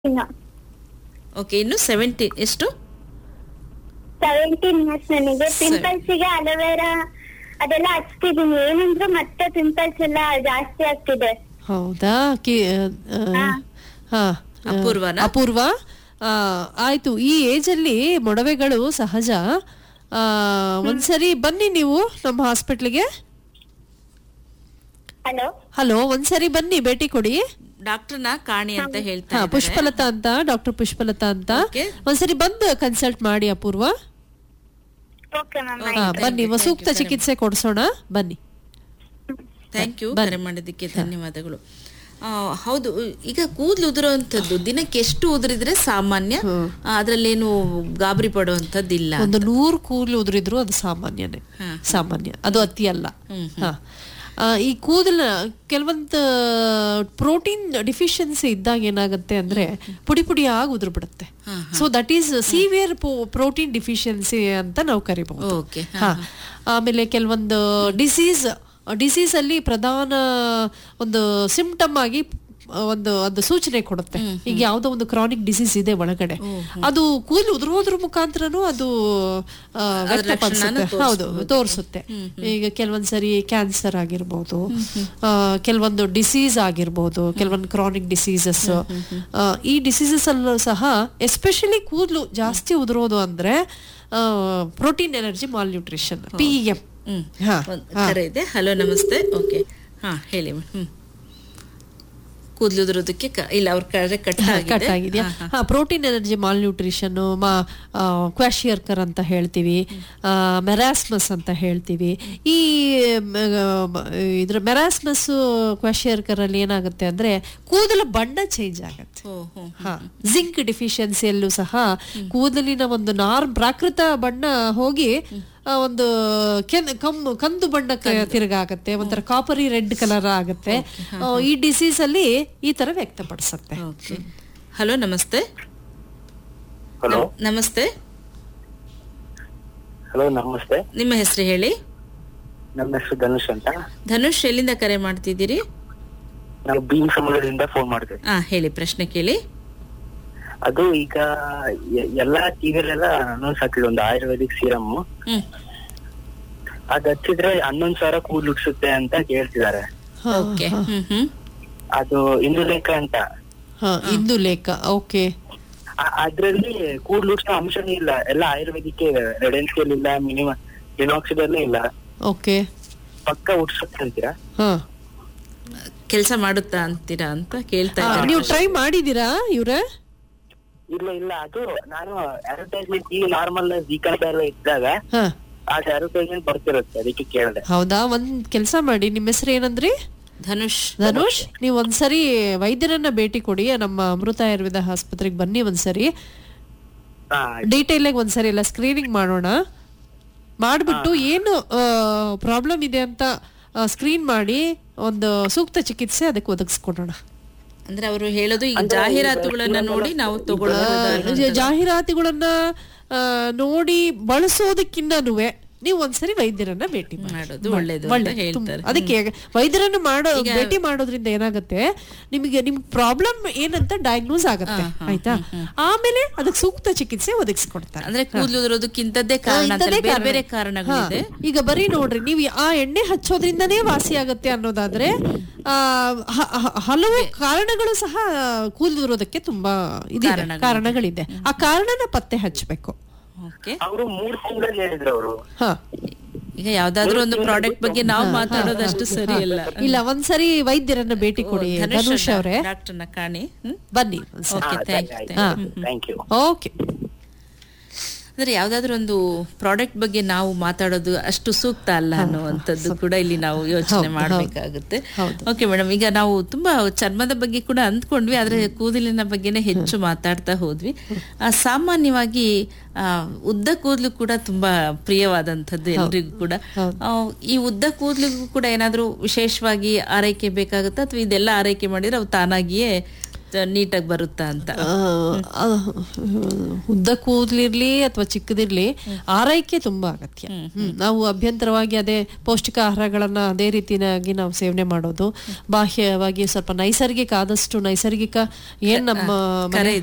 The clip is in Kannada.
ಇನ್ನು ಓಕೆ ಇನ್ನು ಸೆವೆಂಟಿ ಎಷ್ಟು ಸೆವೆಂಟೀನ್ ಇಯರ್ಸ್ ನನಗೆ ಪಿಂಪಲ್ಸ್ ಗೆ ಅಲೋವೆರಾ ಅದೆಲ್ಲ ಹಚ್ತಿದೀನಿ ಏನಂದ್ರೆ ಮತ್ತೆ ಪಿಂಪಲ್ಸ್ ಎಲ್ಲ ಜಾಸ್ತಿ ಆಗ್ತಿದೆ ಹೌದಾ ಕಿ ಆ, ಹಾ. ಹಾ ಅಪೂರ್ವನಾ? ಅಪೂರ್ವ ಆ, ಆಯ್ತು ಈ ಏಜ್ ಅಲ್ಲಿ ಮೊಡವೆಗಳು ಸಹಜ ಆ, ಒಂದ್ಸರಿ ಬನ್ನಿ ನೀವು ನಮ್ಮ ಹಾಸ್ಪಿಟ್ಲಿಗೆ ಹಲೋ ಹಲೋ ಒಂದ್ಸರಿ ಬನ್ನಿ ಭೇಟಿ ಕೊಡಿ ಡಾಕ್ಟರ್ನ ಕಾಣಿ ಅಂತ ಹೇಳ್ತಾ ಹಾ ಇದ್ದಾರೆ. ಪುಷ್ಪಲತಾ ಅಂತ ಡಾಕ್ಟರ್ ಪುಷ್ಪಲತಾ ಅಂತ Okay. ಒಂದ್ಸರಿ ಬಂದು ಕನ್ಸಲ್ಟ್ ಮಾಡಿ ಅಪೂರ್ವ ಓಕೆ ಮ್ಯಾಮ್ ಹಾ ಬನ್ನಿ ಸೂಕ್ತ ಚಿಕಿತ್ಸೆ ಕೊಡ್ಸೋಣ ಬನ್ನಿ ಥ್ಯಾಂಕ್ ಯು ಕರೆ ಮಾಡಿದ್ದಕ್ಕೆ ಧನ್ಯವಾದಗಳು ಆ, ಹೌದು ಈಗ ಕೂದಲು ಉದುರುವಂತದ್ದು ದಿನಕ್ಕೆ ಎಷ್ಟು ಉದುರಿದ್ರೆ ಸಾಮಾನ್ಯ ಆ, ಅದ್ರಲ್ಲೇನು ಗಾಬರಿ ಪಡುವಂತದ್ದಿಲ್ಲ ಒಂದು ನೂರು ಕೂದಲು ಉದುರಿದ್ರು ಅದು ಸಾಮಾನ್ಯನೇ ಹಾ. ಸಾಮಾನ್ಯ ಅದು ಅತಿ ಅಲ್ಲ ಹಾ. ಆ, ಈ ಕೂದಲ ಕೆಲವೊಂದು ಪ್ರೋಟೀನ್ ಡಿಫಿಷಿಯನ್ಸಿ ಇದ್ದಾಗ ಏನಾಗುತ್ತೆ ಅಂದ್ರೆ ಪುಡಿ ಪುಡಿ ಆಗಿ ಉದುರು ಬಿಡುತ್ತೆ so that is severe protein deficiency ಅಂತ ನಾವು ಕರಿಬಹುದು ಓಕೆ ಹಾ ಆಮೇಲೆ ಕೆಲವೊಂದು ಡಿಸೀಸ್ ಡಿಸೀಸ್ ಅಲ್ಲಿ ಪ್ರಧಾನ ಒಂದು ಸಿಂಪ್ಟಮ್ ಆಗಿ ಆ, ಒಂದು ಒಂದು ಸೂಚನೆ ಕೊಡುತ್ತೆ ಈಗ ಯಾವ್ದೋ ಒಂದು ಕ್ರಾನಿಕ್ ಡಿಸೀಸ್ ಇದೆ ಒಳಗಡೆ ಅದು ಕೂದಲು ಉದುರೋದ್ರ ಮುಖಾಂತರನು ಅದು ಆ, ವ್ಯಕ್ತಪಡಿಸುತ್ತೆ ಹೌದು ತೋರಿಸುತ್ತೆ ಈಗ ಕೆಲವೊಂದ್ಸರಿ ಕ್ಯಾನ್ಸರ್ ಆಗಿರ್ಬೋದು ಆ, ಕೆಲವೊಂದು ಡಿಸೀಸ್ ಆಗಿರ್ಬೋದು ಕೆಲವೊಂದು ಕ್ರಾನಿಕ್ ಡಿಸೀಸಸ್ ಈ ಡಿಸೀಸಸ್ ಅಲ್ಲೂ ಸಹ ಎಸ್ಪೆಷಲಿ ಕೂದಲು ಜಾಸ್ತಿ ಉದುರೋದು ಅಂದ್ರೆ protein energy malnutrition P M hmm ಹಾ ಒಂದ್ ಕರೆ ಇದೆ ಹಲೋ ನಮಸ್ತೆ ಓಕೆ ಹಾ ಹೇಳಿ ಹ್ಮ್ ಕೂದಲು ಉದುರೋದಕ್ಕೆ ಕ- ಇಲ್ಲ ಅವ್ರ ಕರೆ ಕಟ್ ಕಟ್ ಆಗಿದೆ ಆಗಿದೆಯಾ ಹಾ ಪ್ರೋಟೀನ್ ಎನರ್ಜಿ ಮಾಲ್ನ್ಯೂಟ್ರಿಷನ್ ಮಾ ಕ್ವಾಶಿಯರ್ಕರ್ ಅಂತ ಹೇಳ್ತೀವಿ ಮೆರಾಸ್ಮಸ್ ಅಂತ ಹೇಳ್ತೀವಿ ಈ ಮ, ಮ, ಇದ್ರ ಮೆರಾಸ್ಮಸ್ ಕ್ವಾಶಿಯರ್ಕರ್ ಅಲ್ಲಿ ಏನಾಗುತ್ತೆ ಅಂದ್ರೆ ಕೂದಲು ಬಣ್ಣ ಚೇಂಜ್ ಆಗುತ್ತೆ ಓ ಹೋ ಹಾ ಜಿಂಕ್ ಡಿಫಿಷಿಯನ್ಸಿಯಲ್ಲೂ ಸಹ ಕೂದಲಿನ ಒಂದು ನಾರ್ಮ್ ಪ್ರಾಕೃತ ಬಣ್ಣ ಹೋಗಿ ಆ, ಒಂದು ಕೆನ್ ಕಮ್ಮು ಕಂದು ಬಣ್ಣಕ್ಕೆ ತಿರುಗಾಗತ್ತೆ ಒಂಥರ ಕಾಪರಿ ರೆಡ್ ಕಲರ್ ಆಗುತ್ತೆ ಆ, ಈ ಡಿಸೀಸ್ ಅಲ್ಲಿ ಈ ತರ ವ್ಯಕ್ತಪಡಿಸುತ್ತೆ ಓಕೆ ಹಲೋ ನಮಸ್ತೆ ಹಲೋ ನಮಸ್ತೆ ಹಲೋ ನಮಸ್ತೆ ನಿಮ್ಮ ಹೆಸರು ಹೇಳಿ ನಮ್ಮ ಹೆಸರು ಧನುಷ್ ಅಂತ ಧನುಷ್ ಎಲ್ಲಿಂದ ಕರೆ ಮಾಡ್ತಿದ್ದೀರಿ ನಾವು ಭೀಮ್ ಸಮುದ್ರದಿಂದ ಫೋನ್ ಮಾಡ್ತೇವೆ ಹಾ ಹೇಳಿ ಪ್ರಶ್ನೆ ಕೇಳಿ ಅದು ಈಗ ಎ- ಎಲ್ಲಾ ಟಿವಿಲೆಲ್ಲ ಅನೌನ್ಸ್ ಆಗ್ತಿದೆ ಒಂದು ಆಯುರ್ವೇದಿಕ್ ಸೀರಮ್ ಹ್ಮ್ ಅದ್ ಹಚ್ಚಿದ್ರೆ ಹನ್ನೊಂದ್ ಸಾವಿರ ಕೂದಲು ಉಡ್ಸುತ್ತೆ ಅಂತ ಕೇಳ್ತಿದ್ದಾರೆ ಹಾ, ಓಕೆ ಹ್ಮ್ ಹ್ಮ್ ಅದು ಇಂದುಲೇಖ ಅಂತ ಹಾ ಇಂದು ಲೇಖ ಓಕೆ ಆ- ಅದ್ರಲ್ಲಿ ಕೂದಲು ಉಡ್ಸೋ ಅಂಶನೇ ಇಲ್ಲ ಎಲ್ಲ ಆಯುರ್ವೇದಿಕ್ ರೆಡೆನ್ಸಿಯಲ್ ಇಲ್ಲ ಮಿನಿಮಮ್ ಡಿನಾಕ್ಸಿಡಲ್ ಇಲ್ಲ ಓಕೆ ಪಕ್ಕ ಉಡ್ಸುತ್ತೆ ಅಂತೀರಾ ಹಾ ಕೆಲಸ ಮಾಡುತ್ತಾ ಅಂತೀರಾ ಅಂತ ಕೇಳ್ತಾ ಆ, ಇದ್ದಾರೆ ನೀವು ಟ್ರೈ ಮಾಡಿದೀರಾ ಇವ್ರೆ ಇಲ್ಲ ಇಲ್ಲ ಅದು ನಾನು ಅಡ್ವರ್ಟೈಸ್ಮೆಂಟ್ ಈ ನಾರ್ಮಲ್ ವೀಕೆಂಡ್ ಎಲ್ಲ ಇದ್ದಾಗ ಹಾ ಅದು ಅಡ್ವರ್ಟೈಸ್ಮೆಂಟ್ ಬರ್ತಿರುತ್ತೆ ಅದಕ್ಕೆ ಕೇಳಿದೆ ಹೌದಾ ಒಂದ್ ಕೆಲಸ ಮಾಡಿ ನಿಮ್ಮ ಹೆಸರು ಏನಂದ್ರಿ ಧನುಷ್ ಧನುಷ್ ನೀವು ಒಂದ್ಸರಿ ವೈದ್ಯರನ್ನ ಭೇಟಿ ಕೊಡಿ ನಮ್ಮ ಅಮೃತ ಆಯುರ್ವೇದ ಆಸ್ಪತ್ರೆಗೆ ಬನ್ನಿ ಒಂದ್ಸರಿ ಹಾ ಡೀಟೇಲ್ ಆಗಿ ಒಂದ್ಸರಿ ಎಲ್ಲ ಸ್ಕ್ರೀನಿಂಗ್ ಮಾಡೋಣ ಮಾಡ್ಬಿಟ್ಟು ಏನು ಪ್ರಾಬ್ಲಮ್ ಇದೆ ಅಂತ ಸ್ಕ್ರೀನ್ ಮಾಡಿ ಒಂದು ಸೂಕ್ತ ಚಿಕಿತ್ಸೆ ಅದಕ್ಕೆ ಒದಗಿಸ್ಕೊಡೋಣ ಅಂದ್ರೆ ಅವರು ಹೇಳೋದು ಈಗ ಜಾಹೀರಾತುಗಳನ್ನ ನೋಡಿ ನಾವು ತಗೊಳ್ಬಹುದು ಜ- ಜಾಹೀರಾತುಗಳನ್ನ ಆ, ನೋಡಿ ಬಳಸೋದಕ್ಕಿಂತನೂ ನೀವು ಒಂದ್ಸರಿ ವೈದ್ಯರನ್ನ ಭೇಟಿ ಮಾಡಿ ಮಾಡೋದು ಒಳ್ಳೇದು ಅಂತ ಒಳ್ಳೆ ಹೇಳ್ತಾರೆ ಅದಕ್ಕೆ ವೈದ್ಯರನ್ನ ಮಾಡೋ ಭೇಟಿ ಮಾಡೋದ್ರಿಂದ ಏನಾಗುತ್ತೆ ನಿಮಗೆ ನಿಮ್ ಪ್ರಾಬ್ಲಮ್ ಏನಂತ ಡಯಾಗ್ನೋಸ್ ಆಗುತ್ತೆ ಆಯ್ತಾ ಆಮೇಲೆ ಅದಕ್ಕೆ ಸೂಕ್ತ ಚಿಕಿತ್ಸೆ ಒದಗಿಸ್ಕೊಡ್ತಾರೆ ಅಂದ್ರೆ ಕೂದಲು ಉದುರೋದಕ್ಕಿಂತದ್ದೇ ಕಾರಣ ಅಂತ ಇಂಥದ್ದೇ ಬೇರೆ ಕಾರಣ. ಬೇರೆ ಕಾರಣಗಳಿದೆ ಹಾ. ಈಗ ಬರೀ ನೋಡ್ರಿ ನೀವು ಆ ಎಣ್ಣೆ ಹಚ್ಚೋದ್ರಿಂದನೇ ವಾಸಿ ಆಗುತ್ತೆ ಅನ್ನೋದಾದ್ರೆ ಆ, ಹ- ಹ- ಹಲವು ಕಾರಣಗಳು ಸಹ ಕೂದಲು ಇರೋದಕ್ಕೆ ತುಂಬಾ ಇದಿದೆ ಕಾರಣಗಳಿದೆ ಆ ಕಾರಣನ ಪತ್ತೆ ಹಚ್ಚಬೇಕು ಓಕೆ ಅವರು ಮೂರ್ ತಿಂಗಳಲ್ಲಿ ಹೇಳಿದ್ರು ಅವರು ಹಾ ಈಗ ಯಾವ್ದಾದ್ರು ಒಂದು ಪ್ರಾಡಕ್ಟ್ ಬಗ್ಗೆ ನಾವು ಮಾತಾಡೋದಷ್ಟು ಸರಿ ಅಲ್ಲ ಇಲ್ಲ ಒಂದ್ಸರಿ ವೈದ್ಯರನ್ನ ಭೇಟಿ ಕೊಡಿ ಧನುಷ್ ಅವರೇ ಡಾಕ್ಟರ್ನ ಕಾಣಿ ಬನ್ನಿ ಒಂದ್ಸರಿ okay thank thank you okay ಅಂದ್ರೆ ಯಾವ್ದಾದ್ರು ಒಂದು ಪ್ರಾಡಕ್ಟ್ ಬಗ್ಗೆ ನಾವು ಮಾತಾಡೋದು ಅಷ್ಟು ಸೂಕ್ತ ಅಲ್ಲ ಅನ್ನುವಂಥದ್ದು ಕೂಡ ಇಲ್ಲಿ ನಾವು ಯೋಚನೆ ಮಾಡಬೇಕಾಗುತ್ತೆ ಓಕೆ ಮೇಡಮ್ ಈಗ ನಾವು ತುಂಬಾ ಚರ್ಮದ ಬಗ್ಗೆ ಕೂಡ ಅಂದ್ಕೊಂಡ್ವಿ ಆದ್ರೆ ಕೂದಲಿನ ಬಗ್ಗೆನೇ ಹೆಚ್ಚು ಮಾತಾಡ್ತಾ ಹೋದ್ವಿ ಆ, ಸಾಮಾನ್ಯವಾಗಿ ಆ, ಉದ್ದ ಕೂದಲು ಕೂಡ ತುಂಬಾ ಪ್ರಿಯವಾದಂಥದ್ದು ಎಲ್ರಿಗೂ ಕೂಡ ಆ, ಈ ಉದ್ದ ಕೂದಲಿಗೂ ಕೂಡ ಏನಾದ್ರೂ ವಿಶೇಷವಾಗಿ ಆರೈಕೆ ಬೇಕಾಗುತ್ತಾ ಅಥವಾ ಇದೆಲ್ಲ ಆರೈಕೆ ಮಾಡಿದ್ರೆ ಅವು ತಾನಾಗಿಯೇ ನೀಟಾಗಿ ಬರುತ್ತಾ ಅಂತ ಆ, ಆ, ಉದ್ದ ಕೂದಲಿರ್ಲಿ ಅಥವಾ ಚಿಕ್ಕದಿರ್ಲಿ ಆರೈಕೆ ತುಂಬಾ ಅಗತ್ಯ ಹ್ಮ್. ನಾವು ಅಭ್ಯಂತರವಾಗಿ ಅದೇ ಪೌಷ್ಟಿಕ ಆಹಾರಗಳನ್ನ ಅದೇ ರೀತಿಯಾಗಿ ನಾವು ಸೇವನೆ ಮಾಡೋದು ಬಾಹ್ಯವಾಗಿ ಸ್ವಲ್ಪ ನೈಸರ್ಗಿಕ ಆದಷ್ಟು ನೈಸರ್ಗಿಕ ಏನ್ ನಮ್ಮ ಮನೆ-